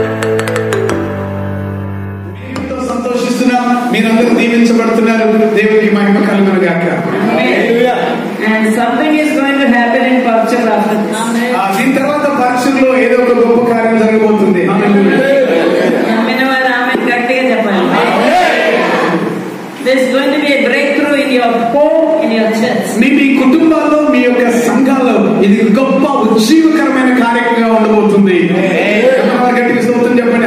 ఎంతో సంతోషిస్తున్నాం మీరందరూ దీవించబడుతున్నారు దేవునికి మహిమ కలుగును గాక And something is going to happen in culture after this. ఆ, దీని తర్వాత పరీక్షల్లో ఏదో ఒక గొప్ప కార్యం జరగబోతుంది నమ్మినవారు ఆమె గట్టిగా చెప్పాలి There's going to be a breakthrough in your home, in your church. మీ మీ కుటుంబాల్లో మీ యొక్క సంఘాల్లో ఇది గొప్ప ఉజ్జీవకరమైన కార్యక్రమంగా ఉండబోతుంది ఎవరెవరు గట్టిగా స్తోత్రం చెప్పండి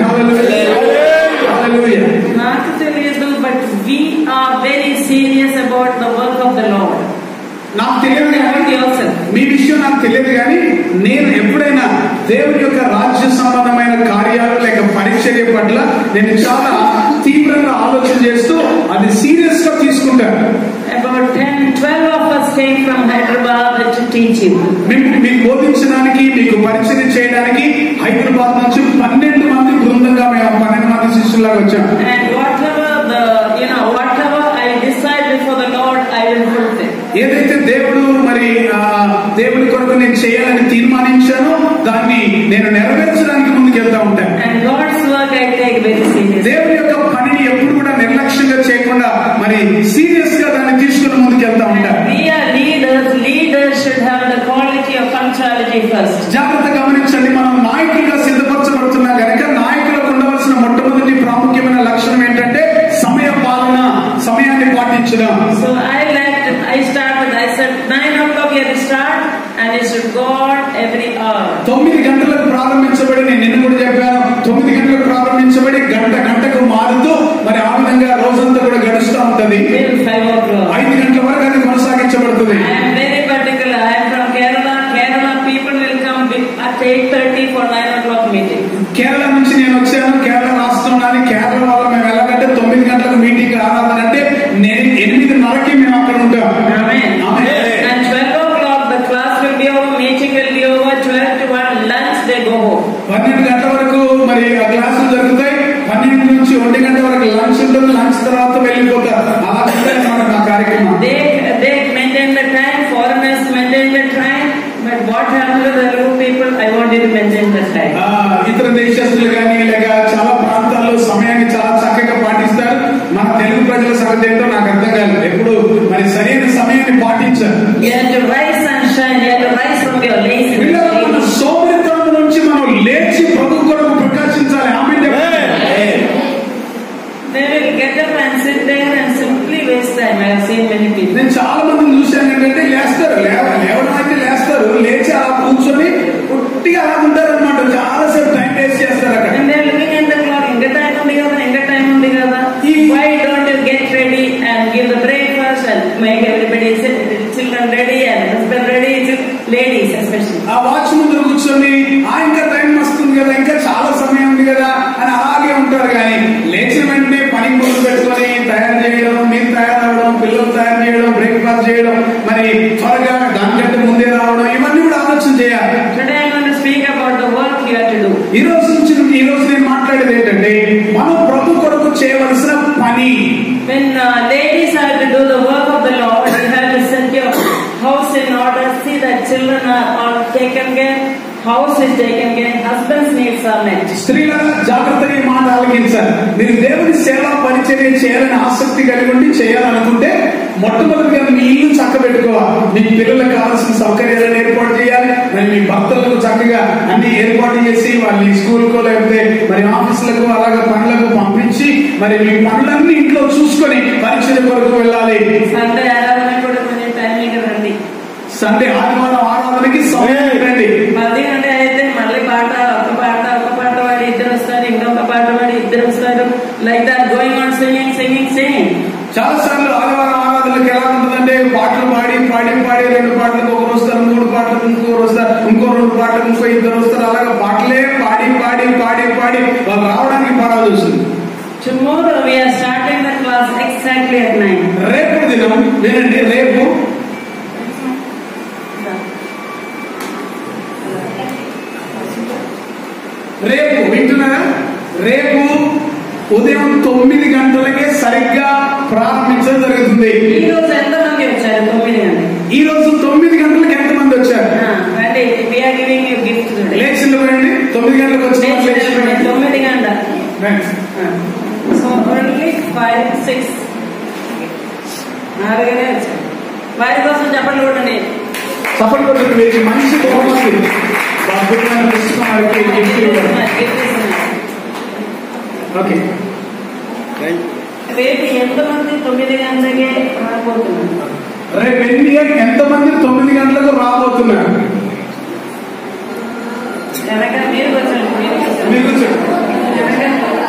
హల్లెలూయా నాకు తెలియదు but we are very serious about the work of the Lord. నాకు తెలియదు About కానీ yourself. మీ విషయం నాకు తెలియదు కానీ నేను ఎప్పుడైనా దేవుని యొక్క రాజ్య సంబంధమైన కార్యాలు లేక పరిచర్య పట్ల నేను చాలా తీవ్రంగా ఆలోచన చేస్తూ అది సీరియస్ గా తీసుకుంటాను About 10, 12 of us came from Hyderabad to teach you. మీకు మీకు బోధించడానికి మీకు పరిచయం చేయడానికి హైదరాబాద్ నుంచి పన్నెండు మంది బృందంగా మేము పన్నెండు మంది శిష్యులాగా వచ్చాం And whatever the, you know, whatever I decide before the Lord, I will fulfill. ఏదైతే దేవుడు మరి ఆ, దేవుడి కొరకు నేను చేయాలని తీర్మానించానో దాన్ని నేను నెరవేర్చడానికి ముందుకు వెళ్తా ఉంటాను And God's work I take very seriously. దేవుని యొక్క పనిని ఎప్పుడు కూడా నిర్లక్ష్యంగా చేయకుండా మరి సీరియస్ గా దాన్ని తీసుకుని ముందుకు వెళ్తా ఉంటాను We are leaders. Leaders should have the quality of punctuality first. జాగ్రత్త గమనించండి మనం నాయకులుగా సిద్ధపరచబడుతున్నా కనుక నాయకులకు ఉండవలసిన మొట్టమొదటి ప్రాముఖ్యమైన లక్షణం ఏంటంటే సమయ పాలన సమయాన్ని పాటించడం So I left, I started, I said 9 o'clock you have to start and you should go on every hour. తొమ్మిది గంటలకు ప్రారంభించబడి నేను నిన్న కూడా చెప్పాను తొమ్మిది గంటలకు ప్రారంభించబడి గంట గంటకు మారుతూ మరి ఆ విధంగా రోజంతా కూడా గడుస్తూ ఉంటది Till 5 o'clock. ఐదు గంటల వరకు అది కొనసాగించబడుతుంది I am very particular. I am from Kerala. Kerala people will come be- at 8.30 for 9 o'clock meeting. Kerala నుంచి నేను వచ్చాను కేరళ రాష్ట్రం నాది కేరళ వాళ్ళు మేము వెళ్ళాలంటే తొమ్మిది గంటలకు మీటింగ్ ఆరాధన అంటే నేను ఎనిమిదిన్నరకి మేము అక్కడ ఉంటాం Amen. Amen. And 12 o'clock the class will be over, meeting will be over, 12 to 1 lunch they go home. పన్నెండు గంటల వరకు మరి ఆ క్లాసులు జరుగుతాయి పన్నెండు నుంచి ఒంటి గంట వరకు లంచ్ ఉంటుంది లంచ్ తర్వాత వెళ్ళిపోతారు అలా ఉంటుంది అన్నమాట మా కార్యక్రమం They they maintain the time, foreigners maintain the time, but what happened to the local people, I want you to maintain the time. ఆ, ఇతర దేశస్తులు కానీ లేక చాలా ప్రాంతాల్లో సమయాన్ని చాలా చక్కగా పాటిస్తారు మన తెలుగు ప్రజల సంగతి ఏంటో నాకు అర్థం కాదు ఎప్పుడు మరి సరైన సమయాన్ని పాటించారు You have to rise and shine, you have to rise from your పిల్లలు మన laziness. సోమరితనం నుంచి మనం లేచి ప్రభు కొరకు ప్రకాశించాలి ఆమె They will get up and sit there and simply waste time. I have seen many people. నేను చాలా మందిని చూశాను ఏంటంటే లేస్తారు లేవ లేవడం అయితే లేస్తారు లేచి అలా కూర్చొని పుట్టిగా అలా ఉంటారు అనమాట చాలా సేపు టైం వేస్ట్ చేస్తారు అక్కడ And they're looking at the clock, ఇంకా time ఉంది కదా, ఇంకా time ఉంది కదా. Why don't you get ready and give the breakfast and make everybody sit, children ready and husband ready, ladies especially. ఆ వాచ్ ముందు కూర్చొని ఆ ఇంకా టైం వస్తుంది కదా ఇంకా చాలా సమయం ఉంది కదా అని అలాగే ఉంటారు కానీ లేచిన వెంటనే పని మొదలు పెట్టుకొని తయారు చేయడం మీరు తయారవడం పిల్లలు తయారు చేయడం బ్రేక్ఫాస్ట్ చేయడం మరి త్వరగా దానికంటే ముందే రావడం ఇవన్నీ కూడా ఆలోచన చేయాలి Today I'm going to speak about the work you have to do. ఈ రోజు నుంచి ఈ రోజు నేను మాట్లాడేది ఏంటంటే మనం ప్రభు కొరకు చేయవలసిన పని When uh, ladies have to do the work of the Lord, you have to set your house in order, see that children are all taken care, house is taken care, husband's needs are met. స్త్రీల జాగ్రత్తగా ఈ మాట ఆలకించాలి మీరు దేవుని సేవ పరిచర్య చేయాలని ఆసక్తి కలిగి ఉండి చేయాలనుకుంటే మొట్టమొదటిగా మీ ఇల్లు చక్క పెట్టుకోవాలి మీ పిల్లలకు కావాల్సిన సౌకర్యాలను ఏర్పాటు చేయాలి మరి మీ భక్తులకు చక్కగా అన్ని ఏర్పాటు చేసి వాళ్ళని స్కూల్కో లేకపోతే మరి ఆఫీసులకు అలాగే పనులకు పంపించి మరి మీ పనులన్నీ ఇంట్లో చూసుకొని పరిచర్య కొరకు వెళ్ళాలి సండే ఆరాధన కూడా కొంచెం టైమింగ్ రండి సండే ఆదివారం ఆరాధనకి సమయం రండి మళ్ళీ అంటే అయితే మళ్ళీ పాట ఒక పాట ఒక పాట వాడి ఇద్దరు వస్తారు ఇంకొక పాట వాడి ఇద్దరు వస్తారు like that going on singing singing singing చాలా సార్లు ఆదివారం ఆరాధనలకు ఎలా ఉంటుందంటే పాటలు పాడి పాడి పాడి రెండు పాటలకు ఒకరు వస్తారు మూడు పాటలకు ఇంకొకరు వస్తారు ఇంకో రెండు పాటలకు ఇంకో ఇద్దరు వస్తారు అలాగే పాటలే పాడి పాడి పాడి పాడి వాళ్ళు రావడానికి పడాల్సి వస్తుంది tomorrow we're starting the class exactly at nine రేపు దినం వినండి రేపు రేపు వింటున్నారా రేపు ఉదయం తొమ్మిది గంటలకే సరిగ్గా ప్రారంభించడం జరుగుతుంది ఈ రోజు ఎంత మంది వచ్చారు తొమ్మిది గంటలకి ఈ రోజు తొమ్మిది గంటలకు ఎంత మంది వచ్చారు ఆ, రండి we're giving you gift today లేచింది పోయండి తొమ్మిది గంటలకు వచ్చిన వాళ్ళు లేచి తొమ్మిది సిక్స్ నాలుగనే వచ్చాను వారి కోసం చెప్పండి చూడండి సపోర్ట్ కొట్టిన వేసి మంచి బహుమతి అద్భుతమైన పుస్తకం వారికి gift ఇవ్వాలి. ఓకే రేపు ఎంతమంది తొమ్మిది గంటలకే రాబోతున్నారు రేపు ఎన్ని ఎంతమంది తొమ్మిది గంటలకు రాబోతున్నారు వెనక మీరు వచ్చండి మీరు కూర్చోండి. మీరు కూర్చోండి. వెనక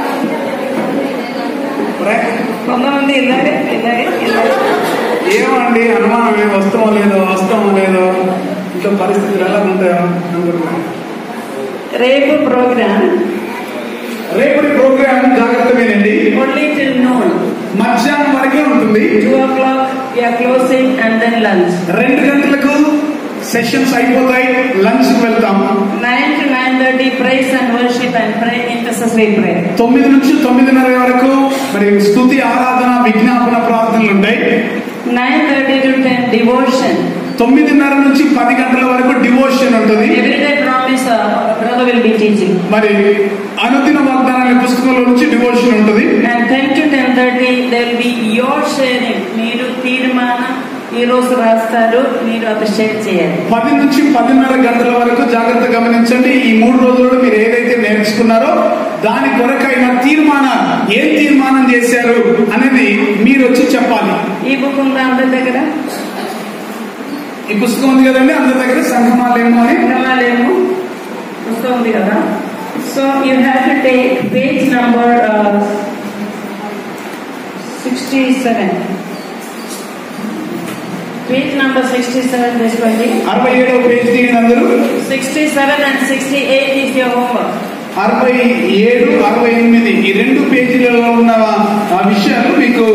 రే- కొంతమంది ఇలాగే ఇలాగే ఇలాగే ఏమండి అనుమానం ఏం వస్తామో లేదో వస్తామో లేదో ఇంట్లో పరిస్థితులు ఎలా ఉంటాయో అనుకుంటున్నాను రేపు ప్రోగ్రామ్ రేపటి ప్రోగ్రామ్ జాగ్రత్త వినండి ఓన్లీ టిల్ నోన్ మధ్యాహ్నం వరకే ఉంటుంది two o'clock you're closing and then lunch రెండు గంటలకు సెషన్స్ అయిపోతాయి లంచ్ వెళ్తాం nine to nine thirty praise and worship and pray intercessory prayer తొమ్మిది నుంచి తొమ్మిదిన్నర వరకు మరి స్థుతి ఆరాధన విజ్ఞాపన ప్రార్థనలు ఉంటాయి nine thirty to ten devotion తొమ్మిదిన్నర నుంచి పది గంటల వరకు డివోషన్ ఉంటుంది everyday promise brother will be teaching మరి అనుదిన వాగ్దానాల పుస్తకంలో నుంచి డివోషన్ ఉంటుంది and ten to ten thirty they will be your sharing మీరు తీర్మానం ఈ రోజు రాస్తారు మీరు అది షేర్ చేయాలి పది నుంచి పదిన్నర గంటల వరకు జాగ్రత్త గమనించండి ఈ మూడు రోజుల్లో మీరు ఏదైతే నేర్చుకున్నారో దాని కొరకైన తీర్మానం ఏం తీర్మానం చేశారు అనేది మీరు వచ్చి చెప్పాలి ఈ బుక్ ఉందా అందరి దగ్గర ఈ పుస్తకం ఉంది కదండి అందరి దగ్గర సంఘమాలేమో అని లేము పుస్తకం ఉంది కదా so you have to take page number sixty seven page number sixty seven తీసుకోండి అరవై ఏడవ పేజ్ తీయండి అందరూ sixty seven and sixty eight is your homework అరవై ఏడు అరవై ఎనిమిది ఈ రెండు పేజీలలో ఉన్న ఆ విషయాలు మీకు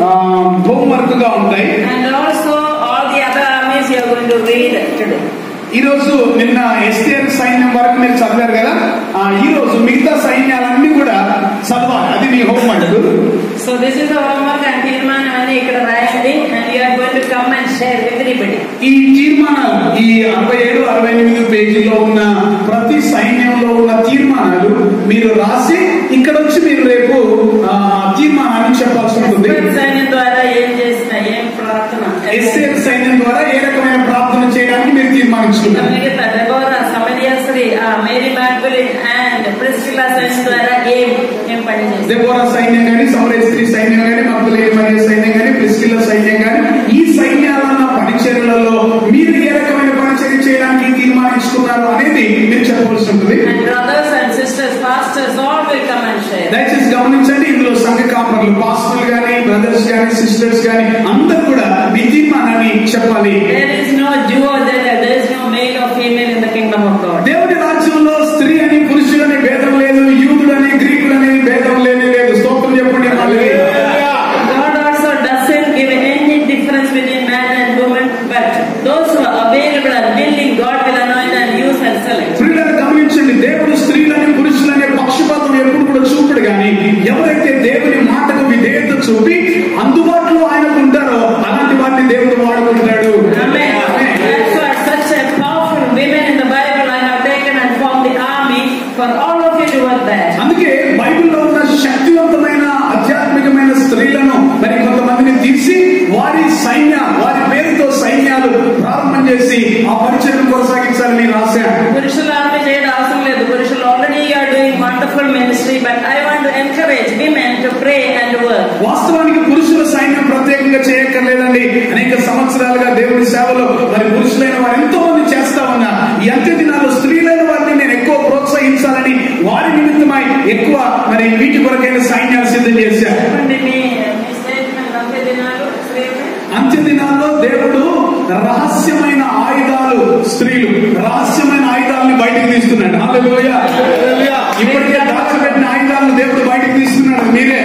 హోంవర్క్ గా ఉంటాయి And also all the other armies you are going to read today. ఈ రోజు నిన్న ఎస్టీఆర్ సైన్యం వరకు మీరు చదివారు కదా ఆ, ఈ రోజు మిగతా సైన్యాలన్నీ కూడా చదవాలి అది మీ homework So this is the homework and తీర్మానం అని ఇక్కడ రాయండి and you are going to come and share with everybody. ఈ తీర్మానాలు ఈ అరవై ఏడు అరవై ఎనిమిది పేజీలో ఉన్న ప్రతి సైన్యంలో ఉన్న తీర్మానాలు మీరు రాసి ఇక్కడ వచ్చి మీరు రేపు ఆ, ఆ తీర్మానాన్ని చెప్పాల్సి ఉంటుంది ఎస్పర్ సైన్యం ద్వారా ఏం చేసిన ఏం ప్రార్థన ఎస్ఏఎల్ సైన్యం ద్వారా ఏ రకమైన ప్రార్థన చేయడానికి మీరు తీర్మానించుకున్నారు మిగతా డెబోరా సమరియశ్రీ మేరీ మ్యాగ్వలిన్ అండ్ ప్రిస్కిలా సైన్యం ద్వారా ఏం ఏం పని చేస్తారు దెబోరా సైన్యం కానీ సమరేస్త్రీ సైన్యం కానీ మగ్ధులేని మరియ సైన్యం కానీ ప్రిస్కిల్ల సైన్యం కానీ ఈ సైన్యాలన్న పరిచర్యలలో మీరు ఏ రకమైన పరిచర్య చేయడానికి తీర్మానించుకున్నారు అనేది మీరు చెప్పవలసి ఉంటుంది And brothers and sisters, pastors, all will come and share. దయచేసి గమనించండి ఇందులో సంఘ కాపర్లు పాస్టర్లు కానీ బ్రదర్స్ కానీ సిస్టర్స్ కానీ అందరూ కూడా మీ తీర్మానాన్ని చెప్పాలి There is no Jew or there, there is no male or female in the kingdom of God. దేవుడి రాజ్యంలో స్త్రీ అని పురుషుడని భేదం లేదు యూదుడని గ్రీకుడని భేదం లేని లేదు స్తోత్రం చెప్పండి హల్లెలూయా. God also doesn't give any difference between man and woman, but those who are available and willing, God will anoint and use and select. స్త్రీలను గమనించండి దేవుడు స్త్రీలని పురుషులనే పక్షపాతం ఎప్పుడు కూడా చూపడు కానీ ఎవరైతే దేవుని మాటకు విధేయత చూపి అందుబాటులో ఆయనకు ఉంటారో అలాంటి వారిని దేవుడు వాడుకుంటాడు Amen. That's why such a powerful women in the Bible I have taken and formed the army for all of you to work there. అందుకే బైబిల్లో ఉన్న శక్తివంతమైన ఆధ్యాత్మికమైన స్త్రీలను మరి కొంతమందిని తీసి వారి సైన్య వారి పేరుతో సైన్యాలు ప్రారంభం చేసి ఆ పరిచయం కొనసాగించాలని నేను రాశాను పురుషుల ఆర్మీ చేయడం అవసరం లేదు పురుషులు already are doing wonderful ministry but I want to encourage women to pray and work వాస్తవానికి పురుషుల సైన్యం ప్రత్యేకంగా చేయక్కర్లేదండి అనేక సంవత్సరాలుగా దేవుడి సేవలో మరి పురుషులైన వారు ఎంతో మంది చేస్తా ఉన్నారు ఈ అంత్య దినాల్లో స్త్రీలైన వారిని నేను ఎక్కువ ప్రోత్సహించాలని వారి నిమిత్తమై ఎక్కువ మరి వీటి కొరకైన సైన్యాలు సిద్ధం చేశారు చెప్పండి మీ మీ స్టేట్మెంట్ నలభై దినాలు స్త్రీలు అంత్య దినాల్లో దేవుడు రహస్యమైన ఆయుధాలు స్త్రీలు రహస్యమైన ఆయుధాలని బయటకు తీస్తున్నాడు హల్లెలూయా. ఇప్పటికే దాచిపెట్టిన ఆయుధాలను దేవుడు బయటకు తీస్తున్నాడు మీరే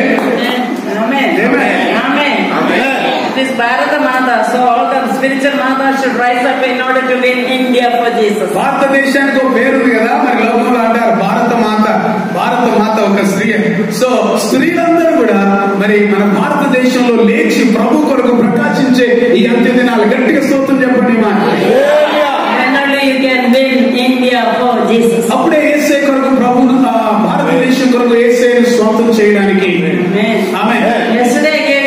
Amen. Amen. Amen. It is Bharata Mata, so all the spiritual Mata should rise up in order to win India for Jesus. భారతదేశానికి ఒక పేరు ఉంది కదా మరి లోకంలో అంటారు భారత మాత భారత మాత ఒక స్త్రీ సో స్త్రీలందరూ కూడా మరి మన భారతదేశంలో లేచి ప్రభు కొరకు ప్రకాశించే ఈ అంత్య దినాలు గట్టిగా స్తోత్రం చెప్పండి మా And only you can win India for Jesus. అప్పుడే ఏసే కొరకు ప్రభువును ఆ భారతదేశం కొరకు ఏసే స్వంతం చేయడానికి Amen. ఆమె Yesterday I gave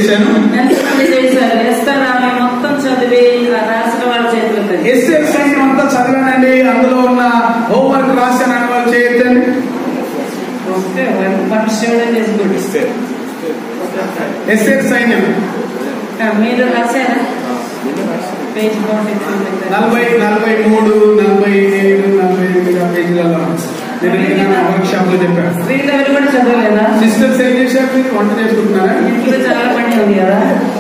చేశాను ఎంతమంది చేశారు ఎస్తారు ఆమె మొత్తం చదివి ఆ రాసిన వాళ్ళ చేతిలో పెట్టి ఎస్ఏ సైన్యం అంతా చదివానండి అందులో ఉన్న హోంవర్క్ రాశాను అని వాళ్ళు చేయొద్దండి okay one student is good ఎస్ఏ సైన్యం మీరు రాశారా పేజ్ ఫార్టీ నలభై నలభై మూడు నలభై ఏడు నలభై ఎనిమిది ఆ పేజీలలో నేను వర్క్ షాప్ లో చెప్పాను శ్రీదేవి కూడా చదవలేదా సిస్టర్స్ ఏం చేశారు మీరు వంట చేసుకుంటున్నారా ఇంట్లో చాలా పని ఉంది కదా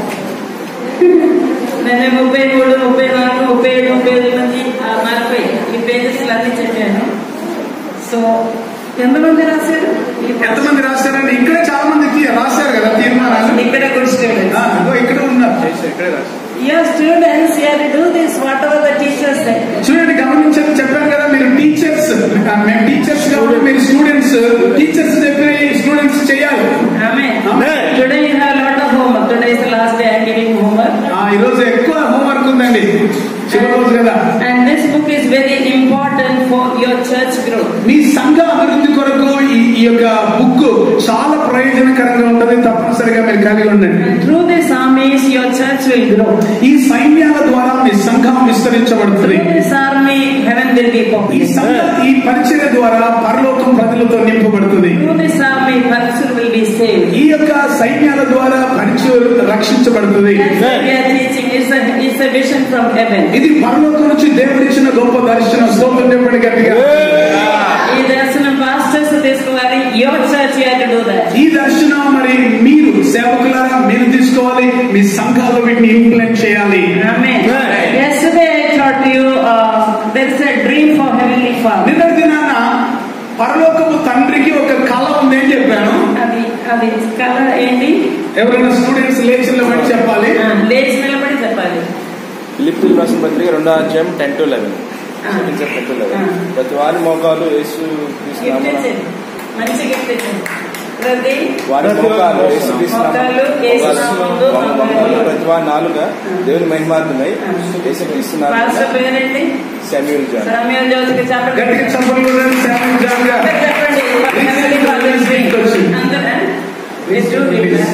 నేను ముప్పై మూడు ముప్పై నాలుగు ముప్పై ఏడు ముప్పై ఎనిమిది మంది ఆ, నలభై ఈ పేజెస్ అన్ని చెప్పాను సో ఎంతమంది రాశారు ఈ ఎంతమంది రాశారండి ఇక్కడే చాలా మంది తీ- రాశారు కదా తీర్మానాలు ఇక్కడ కూడా స్టూడెంట్స్ ఆ, ఇదిగో ఇక్కడ ఉన్నారు your students you to do this whatever the teachers చూడండి గమనించండి చెప్పాను కదా మీరు టీచర్స్ మేము టీచర్స్ కాబట్టి మీరు స్టూడెంట్స్ టీచర్స్ చెప్పి స్టూడెంట్స్ చేయాలి ఆమె Amen. Today you have lot of homework today is last day I giving homework ఆ, ఈ రోజు ఎక్కువ హోంవర్క్ ఉందండి చివరి రోజు కదా and this book is very important for your church growth మీ సంఘ అభివృద్ధి కొరకు ఈ ఈ యొక్క బుక్ చాలా ప్రయోజనకరంగా ఉంటుంది తప్పనిసరిగా మీరు కలిగి ఉండండి And through these armies, your church will grow. ఈ సైన్యాల ద్వారా మీ సంఘం విస్తరించబడుతుంది Through this army, heaven will be ఈ populated. సంఘ ఈ పరిచయ ద్వారా పరలోకం ప్రజలతో నింపబడుతుంది Through this army, Parasur will be saved. ఈ యొక్క సైన్యాల ద్వారా పరిచయం రక్షించబడుతుంది That's what we are teaching. It's a, it's a vision from heaven. ఇది పరలోకం నుంచి దేవుడిచ్చిన గొప్ప దర్శనం స్తోత్రం చెప్పండి గట్టిగా ఈ దర్శనం pastors తీసుకోవాలి your church you have to do that. ఈ దర్శనం మరి మీరు సేవకులారా మీరు తీసుకోవాలి మీ సంఘాల్లో వీటిని ఇంప్లిమెంట్ చేయాలి Amen. Yesterday I taught you uh, there's a dream for heavenly Father. నిన్న దినాన పరలోకపు తండ్రికి ఒక కళ ఉంది అని చెప్పాను అది అది కళ ఏంటి ఎవరైనా స్టూడెంట్స్ లేచిన బట్టి చెప్పాలి ఆ, లేచి నిలబడి చెప్పాలి ఫిలిప్పిల్ రాసిన పత్రిక రెండో అధ్యాయం టెన్ టు లెవెన్ ఆ. టెన్ టు ఆ. లెవెన్ ప్రతి వారి మోకాలు యేసు గిఫ్ట్ క్రీస్తు ఇచ్చేది మంచి గిఫ్ట్ ఇచ్చేది ప్రతి వారి మోకాలు యేసు క్రీస్తు మోకాలు యేసు నామములో మోకాలు. ప్రతి వారి నాలుగా దేవుని మహిమార్థమై యేసు క్రీస్తు పాస్టర్ పేరేంటి శామ్యూల్ జాన్ సామ్యుయల్ జోసికి చెప్పండి గట్టిగా చెప్పండి శామ్యూల్ జాన్ గారు. అందరూ చెప్పండి Heavenly Father's dream. అందరూ, eh? Please do read that.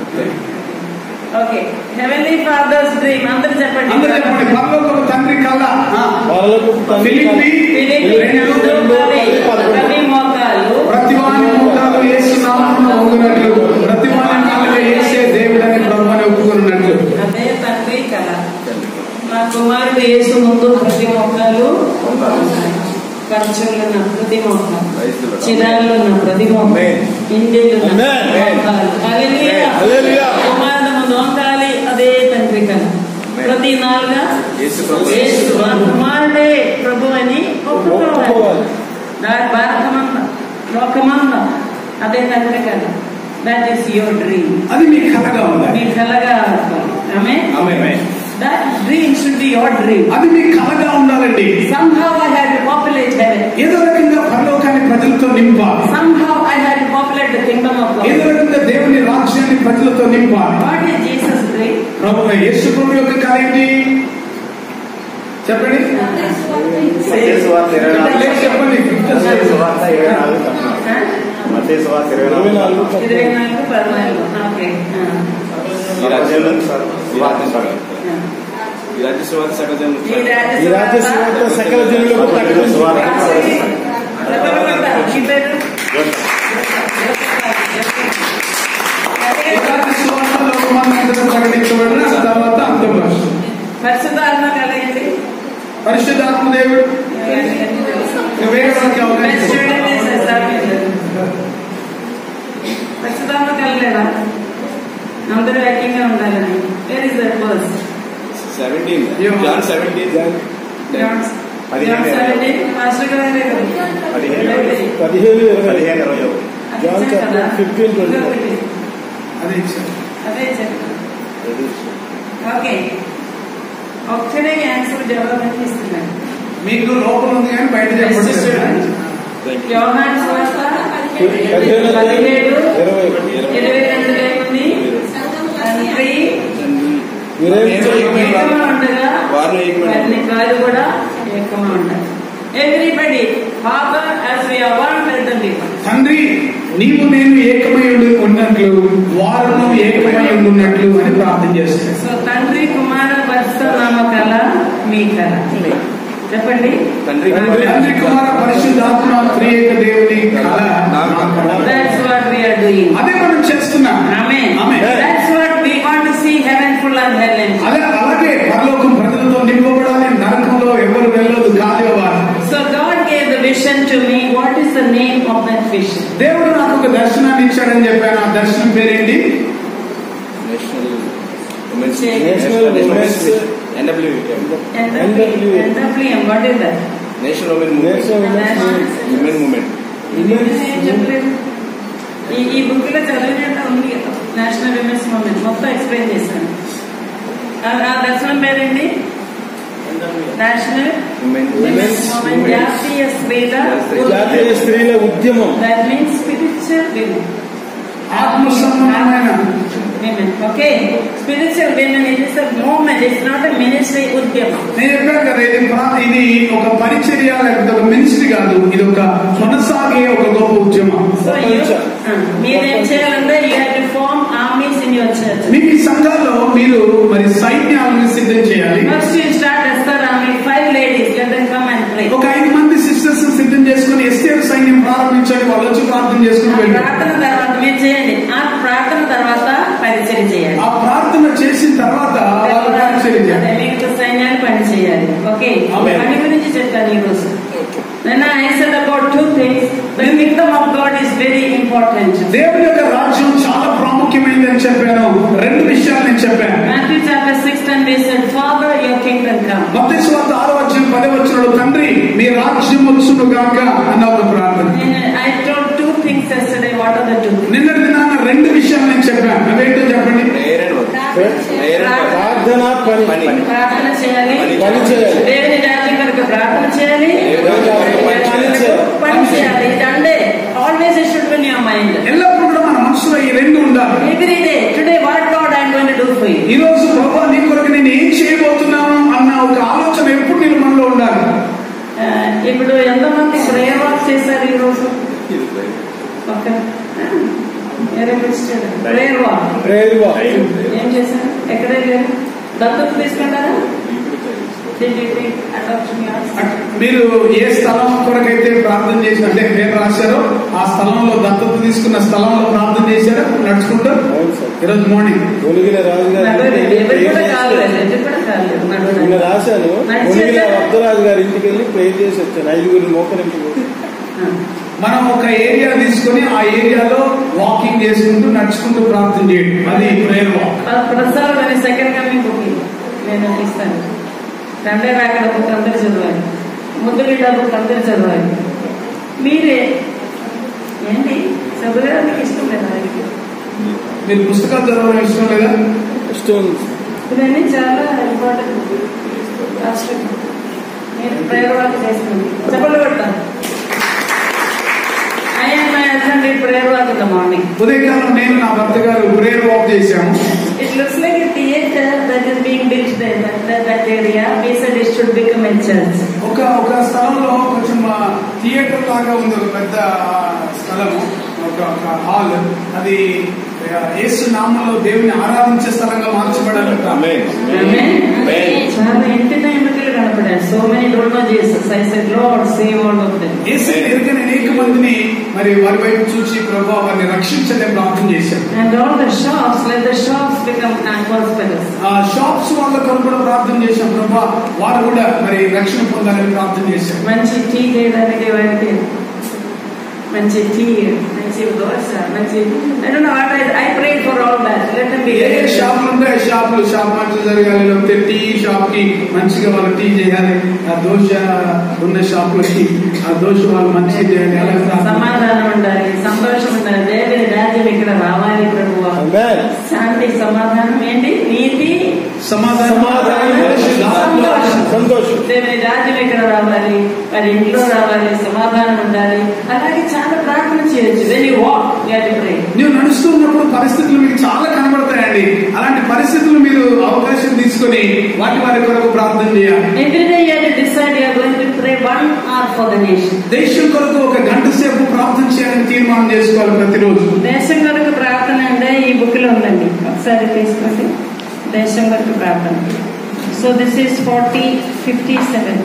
Okay heavenly father's dream అందరూ చెప్పండి అందరూ చెప్పండి పరలోకపు తండ్రి కళ ఆ. ఫిలిప్పి ఫిలిప్పి రెండు రెండు పది, పది మోకాలు ప్రతివాని మోకాలు యేసు నామమున ఒప్పుకున్నట్లు ప్రతివాని నాలుక యేసే దేవుడని బ్రహ్మని ఒప్పుకున్నట్లు అదే తండ్రి కళ నా కుమారుడు యేసు ముందు ప్రతి మొక్కలు ఖర్చులు ఉన్న ప్రతి మొక్క చిరాళ్ళు ఉన్న ప్రతి మొక్క ఇండిలు ఉన్న Amen. మొక్కలు హల్లెలూయా. హల్లెలూయా. కుమారుడు ముందు వంకాలి అదే తండ్రి కళ ప్రతి నాలుగా యేసు ప్రభు. యేసు నా కుమారుడే ప్రభు అని ఒప్పుకోవాలి ఒప్పుకోవాలి. దాని భారతమంద లోకమంద అదే తండ్రి కళ దట్ ఈస్ యువర్ డ్రీమ్ అది మీ కళగా మీ ఉండాలి కలగా ఆమె that dream should be your dream అది మీ కళగా ఉండాలండి somehow I had to populate heaven ఏదో రకంగా పరలోకాన్ని ప్రజలతో నింపాలి somehow I had to populate the kingdom of ఏదో God రకంగా దేవుని రాజ్యాన్ని ప్రజలతో నింపాలి what is Jesus dream ప్రభు యేసు ప్రభు యొక్క కళ ఏంటి చెప్పండి మత్తయి సువార్త ఇరవై నాలుగు. లేచి చెప్పండి మత్తయి సువార్త ఇరవై నాలుగు. Huh? మత్తయి సువార్త ఇరవై నాలుగు. ఇరవై నాలుగు పద్నాలుగు ఓకే ఈ రాజ్యంలో ఈ రాజ్యం సకల- ఈ రాజ్య సువార్త సకల జనులకు ఈ రాజ్య సువార్త సకల జనులకు ప్రకటించు. ఇలాంటి సువార్త లోకమంతటా ప్రకటించబడిన ఆ తర్వాత అంతం భాష పరిశుద్ధాత్మ కలగండి పరిశుద్ధాత్మ దేవుడు వేరే వాళ్ళకి అవకాశం పరిశుద్ధాత్మ కలగలేదా అందరూ ఏకంగా ఉండాలని where is that verse seventeen John seventeen పదిహేను మాస్టర్ గారే కదా. పదిహేను పదిహేను ఇరవై పదిహేను ఇరవై ఒకటి అది John ఇచ్చాం chapter కదా. 15, 24. అదే ఇచ్చారు అదే చెప్పాను ఓకే ఒక్కడే ఆన్సర్ జవాబు ఇస్తున్నాను మీకు లోపల ఉంది కానీ బయట చెప్పండి Thank you. యోహాన్ సువార్త పదిహేను పదిహేడు ఇరవై ఒకటి ఇరవై రెండు ఏముంది తండ్రి ఇరవై ఏకమా ఉండగా వారిలో ఏకమై వారిని కాదు కూడా ఏకమా ఉండాలి everybody father as we are one let them be one తండ్రి నీవు నేను ఏకమై ఉండి ఉన్నట్లు వారును ఏకమై ఉండి ఉన్నట్లు అని ప్రార్థన చేస్తాను సో తండ్రి కుమార పరిశుద్ధ నామ కళ మీ కళ చెప్పండి తండ్రి తండ్రి కుమార పరిశుద్ధాత్మ త్రియేక దేవుని కళ నా కళ. That's what we are doing అదే మనం చేస్తున్నాం amen amen. That's what we want to see heaven full of heaven అదే అలాగే పరలోకం ప్రజలతో నింపబడాలి నరకంలో ఎవరు వెళ్ళదు కాదు అవ్వాలి so God gave the vision to me what is the name of that vision దేవుడు నాకు ఒక దర్శనాన్ని ఇచ్చాడని చెప్పాను ఆ దర్శనం పేరేంటి national women's national women's N W M NWM what is that national women national movement women movement ఏం చెప్పలేదు ఈ ఈ బుక్ లో చదివినట్టు ఉంది కదా నేషనల్ విమెన్స్ మూమెంట్ మొత్తం ఎక్స్ప్లెయిన్ చేశాను ఆ ఆ దర్శనం పేరేంటి నేషనల్ ఉమెన్ విమెన్స్ మూమెంట్ జాతీయ స్త్రీల జాతీయ స్త్రీల ఉద్యమం దట్ మీన్స్ స్పిరిచువల్ విమెన్ ఆత్మ సంబంధమైన women okay spiritual women it is movement it's not a ministry ఉద్యమం నేను చెప్పాను కదా ఇది ప్రా- ఇది ఒక పరిచర్య లేకపోతే ఒక మినిస్ట్రీ కాదు ఇది ఒక కొనసాగే ఒక గొప్ప ఉద్యమం సో మీరేం చేయాలంటే you have to form armies in your church మీ ఈ సంఘాల్లో మీరు మరి సైన్యాలను సిద్ధం చేయాలి ఫస్ట్ యూ స్టార్ట్ ఎస్తారు army five ladies let them come and pray ఒక ఐదు మంది సిస్టర్స్ సిద్ధం చేసుకుని ఎస్టీఎఫ్ సైన్యం ప్రారంభించండి వాళ్ళు వచ్చి ప్రార్థన చేసుకుని వెళ్ళి ప్రార్థన తర్వాత మీరు చేయండి ఆ ప్రార్థన తర్వాత పరిచయం చేయాలి ఆ ప్రార్థన చేసిన తర్వాత వాళ్ళు పరిచర్య చేయాలి అదే మిగతా సైన్యాలు పని చేయాలి ఓకే Amen. పని గురించి చెప్తాను ఈ రోజు నేను I said about two things the kingdom of God is very important దేవుని యొక్క రాజ్యం చాలా ప్రాముఖ్యమైనది అని చెప్పాను రెండు విషయాలు నేను చెప్పాను Matthew chapter six and we said father your kingdom come మత్తయి సువార్త ఆరో వచ్చిన పదే వచ్చిన తండ్రి మీ రాజ్యం వచ్చును గాక అన్న ఒక ప్రార్థన I told two things yesterday what are the two నిన్నటి దినాన రెండు విషయాలు నేను చెప్పాను అవేంటో చెప్పండి prayer and work prayer and work ప్రార్థన పని పని ప్రార్థన చేయాలి పని చేయాలి దేవుని రాజ్యం కొరకు ప్రార్థన చేయాలి దేవుని రాజ్యం కొరకు పని చేయాలి. పని చేయాలి అంటే always it should be your mind ఎల్లప్పుడూ కూడా మన మనసులో ఈ రెండు ఉండాలి every day today what God I going to do for you ఈ రోజు ప్రభా నీ కొరకు నేను ఏం చేయబోతున్నాను అన్న ఒక ఆలోచన ఎప్పుడు నేను మనలో ఉండాలి ఇప్పుడు ఎంతమంది ప్రేయర్ వాక్ చేశారు ఈ రోజు ఒక ప్రేయర్ వాక్ ప్రేయర్ వాక్. ఏం చేశారు ఎక్కడే లేరు దత్తత తీసుకుంటారా Did you take adoption yours? మీరు ఏ స్థలం కొరకైతే ప్రార్థన చేసి అంటే పేరు రాశారో ఆ స్థలంలో దత్తత తీసుకున్న స్థలంలో ప్రార్థన చేశారో నడుచుకుంటూ అవును సార్ ఈరోజు మార్నింగ్ మునిగిన రాజు గారి నడవలేదు. ఇంటికి ఎవరు వెళ్ళి కూడా ప్రేయర్ కాలేదు చేసి- ఎవరు కూడా కాలేదు నిన్న నడవడానికి. రాశాను నడిచి మునిగిన వచ్చారా? వద్దరాజు గారి ఇంటికి వెళ్ళి ప్రేయర్ చేసి వచ్చాను ఐదుగురు మోకరించి ఆ. మనం ఒక ఏరియా తీసుకొని ఆ ఏరియాలో వాకింగ్ చేసుకుంటూ నడుచుకుంటూ ప్రార్థన చేయడం అది ప్రేయర్ వాక్ ప్రసాద్ అని సెకండ్ కమింగ్ బుక్ నేను ఇస్తాను తండ్రి రాకడ బుక్ అందరు చదవాలి ముద్దు బిడ్డ బుక్ అందరు చదవాలి మీరే ఏంటి చదవడానికి ఇష్టం లేదా ఆయనకి? మీరు పుస్తకాలు చదవడం ఇష్టం లేదా ఇష్టం ఉంది. ఇవన్నీ చాలా ఇంపార్టెంట్ బుక్ రాష్ట్రం మీరు ప్రయోగాలు చేసుకోండి చెప్పలు కొట్టాను ఐఎమ్ మై హస్బెండ్ ఈ ప్రయోగాలు ఇన్ ద మార్నింగ్ ఉదయకాలం నేను నా భర్త గారు ప్రేయర్ వాక్ చేశాము It looks like a theater that is being built there, that, that, that area. We said it should become a church. ఒక ఒక స్థలంలో కొంచెం ఆ, థియేటర్ లాగా ఉంది ఒక పెద్ద ఆ, స్థలము ఒక ఒక హాల్ అది ఆ, యేసు నామంలో దేవుని ఆరాధించే స్థలంగా మార్చబడాలంట ఆమేన్ Amen. Amen. చాలా ఇంటిన ఎన్నికలు కనపడాయి so many don't know Jesus I said Lord save all of them యేసు ఎరుకని అనేక మందిని మరి వారి వైపు చూసి ప్రభు వారిని రక్షించలే ప్రార్థన చేశారు and all the shops let the shops become hospitals ఆ షాప్స్ వాళ్ళ కొరకు కూడా ప్రార్థన చేశాం ప్రభా వారు కూడా మరి రక్షణ పొందాలని ప్రార్థన చేశాం మంచి టీ చేయడానికి వారికి మంచి టీ మంచి దోశ మంచి I don't know what I pray for all that let them be ఏ ఏ షాపులు ఉంటాయి ఆ షాపులు షాప్ మంచి జరగాలి లేకపోతే టీ షాప్ కి మంచిగా వాళ్ళు టీ చేయాలి ఆ దోశ ఉన్న షాపులకి ఆ దోశ వాళ్ళు మంచిగా చేయాలి అలా ప్రార్థన. సమాధానం ఉండాలి సంతోషం ఉండాలి దేవుని రాజ్యం ఇక్కడ రావాలి ప్రభు Amen. శాంతి సమాధానం ఏంటి నీతి సమాధానం సంతోషం. సంతోషం దేవుని రాజ్యం ఇక్కడ రావాలి వారి ఇంట్లో రావాలి సమాధానం ఉండాలి అలాగే చాలా ప్రార్థన చేయొచ్చు వెరీ వాక్ ప్రే నువ్వు నడుస్తున్నప్పుడు పరిస్థితులు మీకు చాలా కనబడతాయండి అలాంటి పరిస్థితులు మీరు అవకాశం తీసుకొని వాటి వారి కొరకు ప్రార్థన చేయాలి every day you decide you going to pray one hour for the nation దేశం కొరకు ఒక గంట సేపు ప్రార్థన చేయాలని తీర్మానం చేసుకోవాలి ప్రతిరోజు దేశం వరకు ప్రార్థన అంటే ఈ బుక్ లో ఉందండి ఒకసారి తీసుకోండి దేశం వరకు ప్రార్థన so this is forty fifty seven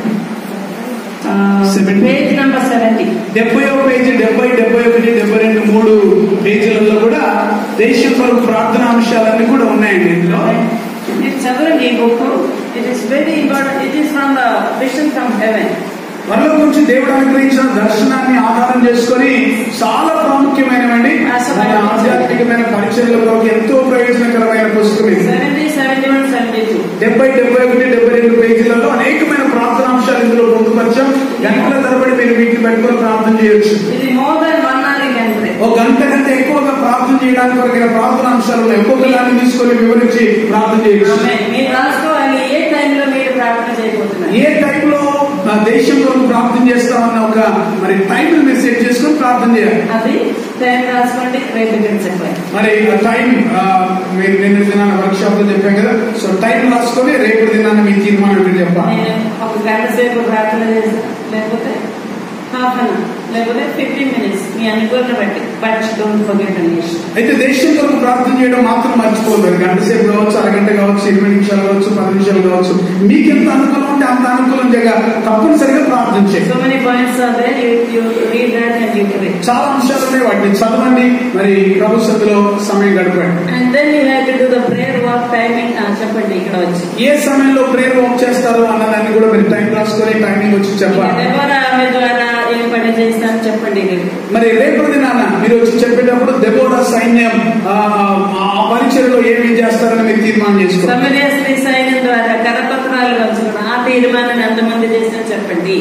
70. Page number seventy డెబ్బై పేజీ డెబ్బై డెబ్బై ఒకటి డెబ్బై రెండు మూడు పేజీలలో కూడా దేశం కొరకు ప్రార్థన అంశాలన్నీ కూడా ఉన్నాయండి ఇందులో ఇది చదవండి ఈ book it is very important it is from the vision from heaven మనలో గురించి దేవుడు అనుగ్రహించిన దర్శనాన్ని ఆధారం చేసుకొని చాలా ప్రాముఖ్యమైనవండి మన ఆధ్యాత్మికమైన పరిచయాల కొరకు ఎంతో ప్రయోజనకరమైన పుస్తకం ఇది seventy seventy one seventy two డెబ్బై డెబ్బై ఒకటి డెబ్బై రెండు పేజీలలో అనేకమైన ప్రార్థన అంశాలు ఇందులో పొందుపరిచాం గంటల తరబడి మీరు వీటిని పెట్టుకొని ప్రార్థన చేయొచ్చు ఇది మోర్ దాన్ వన్ అవర్ కంటే ఒక గంట కంటే ఎక్కువగా ప్రార్థన చేయడానికి కొరకైన ప్రార్థన అంశాలు ఉన్నాయి. ఒక్కొక్క దాన్ని తీసుకొని వివరించి ప్రార్థన చేయొచ్చు మీరు రాసుకోవాలి ఏ టైంలో మీరు ప్రార్థన చేయబోతున్నారు ఏ టైంలో నా దేశం కొరకు ప్రార్థన చేస్తామన్న ఒక మరి టైం మీరు సెట్ చేసుకొని ప్రార్థన చేయాలి అది టైం రాసుకోండి రేపు ఇక్కడ చెప్పాలి మరి ఆ టైం ఆ, మీరు నిన్న దినాన వర్క్ షాప్ లో చెప్పాం కదా సో టైం రాసుకొని రేపు దినాన మీ తీర్మానం ఏంటో చెప్పాలి నేను ఒక గంట సేపు ప్రార్థన చేస్తాను లేకపోతే హాఫ్ అన్ అవర్ లేకపోతే ఫిఫ్టీన్ మినిట్స్ మీ అనుకూలత బట్టి బట్ డోంట్ ఫర్గెట్ అనేసి అయితే దేశం కొరకు ప్రార్థన చేయడం మాత్రం మర్చిపోలేదు గంట సేపు కావచ్చు అరగంట కావచ్చు ఇరవై నిమిషాలు కావచ్చు పది నిమిషాలు కావచ్చు మీకు ఎంత అనుకూలం ఉంటే అంత అనుకూలం చేయగా తప్పనిసరిగా ప్రార్థన చేయండి so many points are there you you read that and you pray చాలా అంశాలు ఉన్నాయి వాటిని చదవండి మరి ప్రభు సభలో సమయం గడపండి and then you have to do the prayer work timing చెప్పండి ఇక్కడ వచ్చి ఏ సమయంలో ప్రేయర్ వర్క్ చేస్తారు అన్నదాన్ని కూడా మీరు టైం రాసుకొని టైమింగ్ వచ్చి చెప్పాలి ఎవరు ఆమె ద్వారా ఏం పని చేస్తాను చెప్పండి రేపు మరి రేపటి దినాన మీరు వచ్చి చెప్పేటప్పుడు దెబోరా సైన్యం ఆ, ఆ ఆ పరిచయలో ఏమేం చేస్తారని మీరు తీర్మానం చేసుకోండి సమరయ స్త్రీ సైన్యం ద్వారా కరపత్రాలు పంచుకోవడం ఆ తీర్మానాన్ని ఎంతమంది చేసినా చెప్పండి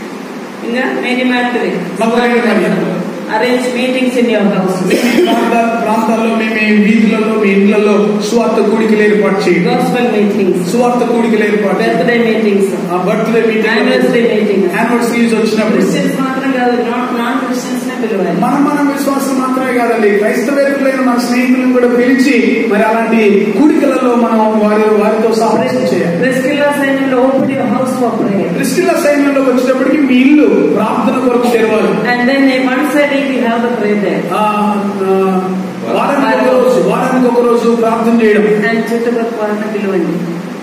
ఇంకా మేరీ మాత్రి మగవారి కార్యం. Arrange meetings in your house మీ ప్రాంతాల ప్రాంతాల్లో మీ మీ వీధులలో మీ ఇళ్లలో స్వార్థ కూడికలు ఏర్పాటు చేయండి గాస్పల్ మీటింగ్స్ స్వార్థ కూడికలు ఏర్పాటు చేయండి. బర్త్డే మీటింగ్స్ ఆ birthday meeting anniversary meeting anniversaries వచ్చినప్పుడు క్రిస్టియన్స్ మాత్రం కాదు నాట్ నాన్ క్రిస్టియన్స్ నే పిలవాలి మనం మన విశ్వాసం మాత్రమే కాదండి క్రైస్తవేతరులైన మన స్నేహితులను కూడా పిలిచి మరి అలాంటి కూడికలలో మనం వారి వారితో సహవాసం చేయాలి ప్రెస్కిల్లా సైన్యంలో open your house for prayer Christian సైన్యంలోకి వచ్చేటప్పటికి మీ ఇల్లు ప్రార్థన కొరకు తెరవాలి and then one side you have the prayer there ఆ, ఆ, వారానికి ఒక రోజు వారానికి ఒక రోజు ప్రార్థన చేయడం అండ్ చుట్టుపక్కల వాళ్ళని పిలవండి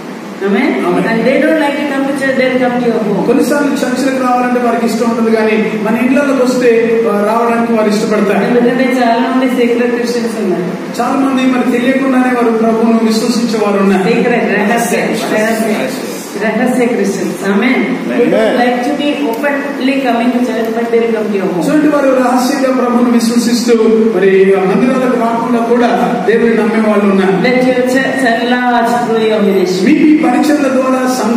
ఆమె Amen. And they don't like to come to church they come to your home కొన్నిసార్లు చర్చలకు రావాలంటే వారికి ఇష్టం ఉంటుంది కానీ మన ఇళ్లలోకి వస్తే ఆ, రావడానికి వారు ఇష్టపడతారు ఎందుకంటే చాలా మంది సీక్రెట్ క్రిస్టియన్స్ ఉన్నారు చాలా మంది మనకు తెలియకుండానే వారు ప్రభువును విశ్వసించే వారు ఉన్నారు సీక్రెట్ రహస్య రహస్య రహస్య క్రిస్టియన్స్ ఆమె like to be openly coming to church but they come to your home చూడండి వారు రహస్యంగా ప్రభువును విశ్వసిస్తూ మరి ఆ మందిరాలకు రాకుండా కూడా దేవుని నమ్మే వాళ్ళు ఉన్నారు let your church enlarge through your ministry మీ ఈ పరిచయల ద్వారా సంఘ